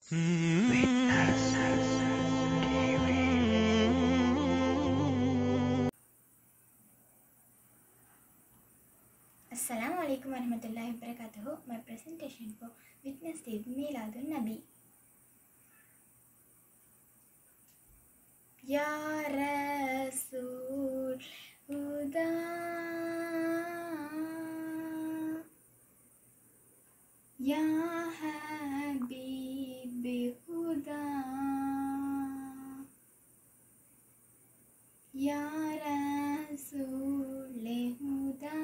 Assalamu alaikum warahmatullahi wabarakatuh. My presentation for Witness Day Miladun Nabi. Ya Rasul Huda Ya Habib Huda Ya Rasul Huda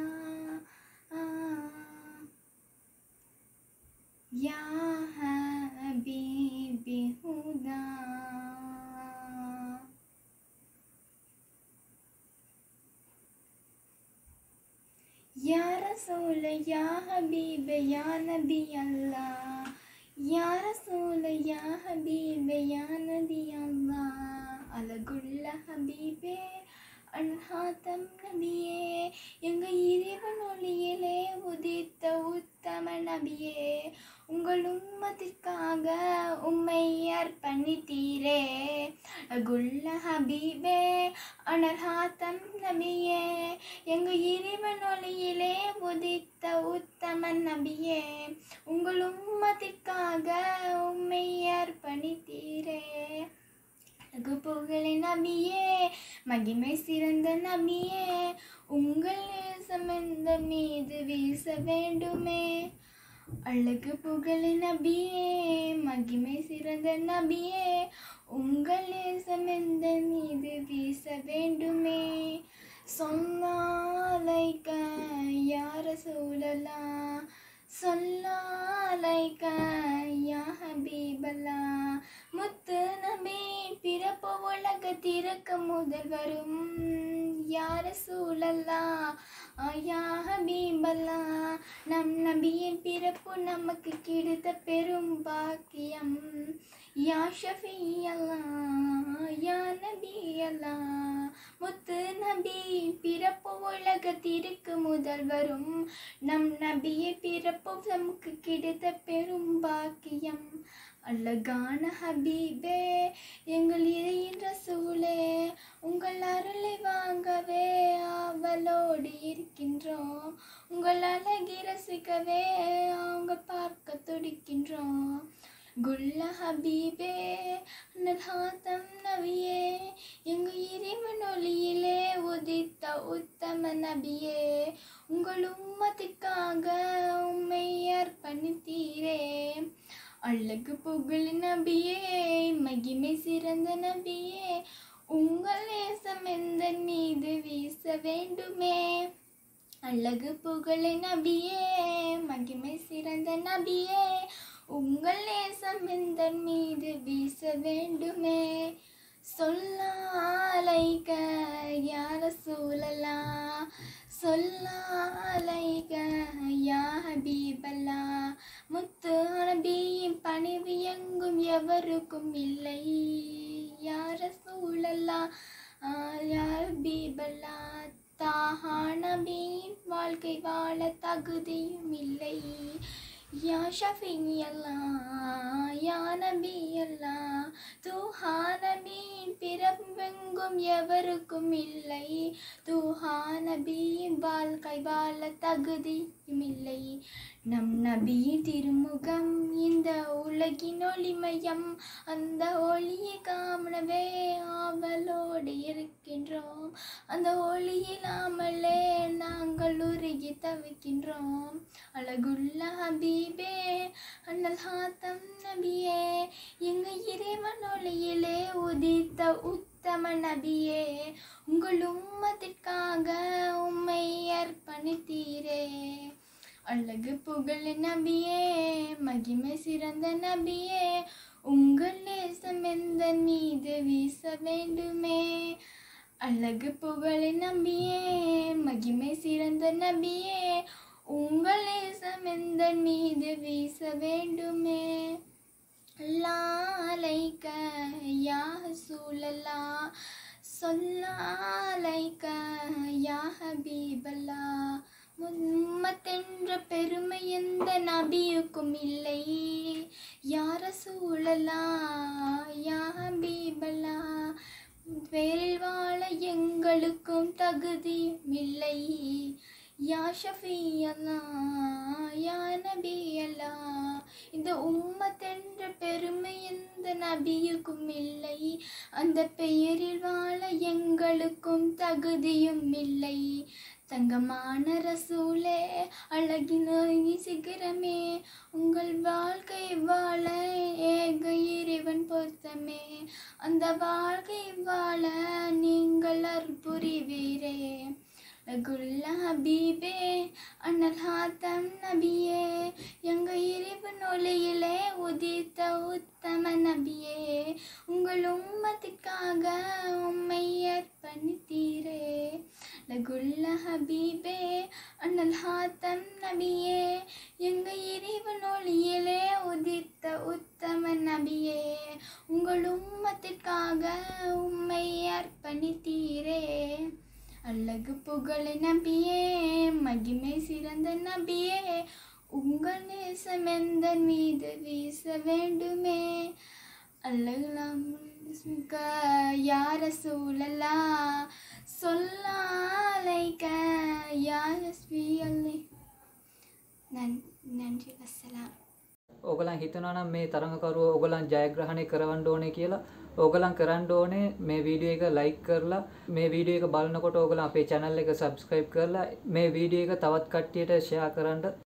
Ya Habib Huda Ya Rasul Ya Habib Ya Nabi Allah Ya Rasul Ya Habib Ya Nabi Allah அழகுள்ள ஹபீபே அன்ஹாத்தம் நபியே எங்க இறைவன் ஒளியிலே உதித்த உத்தம நபியே உங்கள் உம்மத்திற்காக உம்மை அர்ப்பணித்தீரே அழகுள்ள ஹபீபே அனர்ஹாத்தம் நபியே எங்க இறைவன் ஒளியிலே உதித்த உத்தம நபியே உங்கள் உம்மத்திற்காக உம்மை அர்ப்பணித்தீரே அழகு புகழை நபியே மகிமை சிறந்த நபியே உங்கள் நேசமெந்த மீது வீச வேண்டுமே அழகு புகழை நபியே மகிமை சிறந்த நபியே உங்கள் நேசமெந்த மீது வீச வேண்டுமே சொன்னாலைக்க யார சூழலா சொல்லாலைக்க யா ஹபீபல்லா முத்து நபி பிறப்பு உலக திறக்க முதல் வரும் யார சூழல்லா யா ஹபீபல்லா நம் நபியின் பிறப்பு நமக்கு கிடைத்த பெரும் பாக்கியம் யா ஷஃபி அல்லா யா நபி அல்லா முத்து நபி பிறப்பு உலகத்திற்கு முதல் வரும் நம் நபியை பிறப்பு நமக்கு கிடைத்த பெரும் பாக்கியம் அழகான ஹபீபே எங்கள் இறையின் ரசூலே உங்கள் அருளை வாங்கவே ஆவலோடு இருக்கின்றோம் உங்கள் அழகை ரசிக்கவே அவங்க பார்க்க துடிக்கின்றோம் குல்ல ஹபீபே நல்ஹாத்தம் நபியே எங்க இறைவன் ஒளியிலே உதித்த உத்தம நபியே உங்கள் உம்மத்திற்காக உம்மை அர்ப்பணித்தீரே அழகு புகழ் நபியே மகிமை சிறந்த நபியே உங்கள் நேசம் எந்த மீது வீச வேண்டுமே அழகு புகழ் நபியே மகிமை சிறந்த நபியே உங்கள் நேசம் எந்த மீது வீச வேண்டுமே சொல்லாலைக்க யார சூழலா சொல்லாலைக்க யா ஹபீபல்லா முத்து நபியின் பணிவு எங்கும் எவருக்கும் இல்லை யார சூழலா யார் பீபல்லா தாஹா நபியின் வாழ்க்கை வாழ தகுதியும் இல்லை யா ஷஃபி அல்லா யா நபி அல்லா தூஹா நபியின் பிறப்பெங்கும் எவருக்கும் இல்லை தூஹா நபியின் வாழ்க்கை வாழ தகுதியும் இல்லை நம் நபியின் திருமுகம் இந்த உலகின் ஒளிமயம் அந்த ஒளியை காணவே ஆவலோடு இருக்கின்றோம் அந்த ஒளி இல்லாமலே நாங்கள் உருகி தவிக்கின்றோம் அழகுள்ள ஹபீபே அண்ணல் ஹாத்தம் நபியே எங்க இறைவன் ஒளியிலே உதித்த உத்தம நபியே உங்கள் உம்மத்திற்காக உம்மை அர்ப்பணித்தீரே அழகு புகழ் நபியே மகிமை சிறந்த நபியே உங்கள் நேசம் எந்த மீது வீச வேண்டுமே அழகு புகழ் நபியே மகிமை சிறந்த நபியே உங்கள் நேசம் எந்த மீது வீச வேண்டுமே லாலைக்க யா சூழலா சொல்லாலைக்க யா ஹபீபல்லா மும்மத்தென்ற பெருமை எந்த நபியுக்கும் இல்லை யார ரசூலல்லா யா ஹபீபல்லா வேரில் வாழ எங்களுக்கும் தகுதியும் இல்லை யா ஷஃபியல்லா யா நபி அல்லா இந்த உம்மத்தென்ற பெருமை எந்த நபியுக்கும் இல்லை அந்த பெயரில் வாழ எங்களுக்கும் தகுதியும் இல்லை தங்கமான ரசூலே அழகின சிகரமே உங்கள் வாழ்க்கை வாழ ஏக இறைவன் பொருத்தமே அந்த வாழ்க்கை வாழ நீங்கள் அற்புரிவீரே லகுல்ல ஹபீபே அண்ணல் ஹாத்தம் நபியே எங்க இறைவன் ஒளியிலே உதித்த உத்தம நபியே உங்கள் உம்மத்திற்காக உம்மை அர்ப்பணித்தீரே லகுல்ல ஹபீபே அண்ணல் ஹாத்தம் நபியே எங்க இறைவன் ஒளியிலே உதித்த உத்தம நபியே உங்கள் உம்மத்திற்காக உம்மை அர்ப்பணித்தீரே அழகு புகழ நபியே மகிமை சிறந்த நபியே உங்கள் நேசம் எந்த மீது வீச வேண்டுமே அழகுலாம் யார சூழலா சொல்லாலைக்க யார ஸ்வீயல்லை நன்றி வசலாம் ඔගලන් හිතනවා නම් මේ තරඟකරුව ඔගලන් ජයග්‍රහණය කරවන්න ඕනේ කියලා ඕගලන් කරන්න ඕනේ මේ වීඩියෝ එක ලයික් කරලා මේ වීඩියෝ එක බලනකොට ඕගලන් අපේ channel එක subscribe කරලා මේ වීඩියෝ එක තවත් කට්ටියට share කරන්න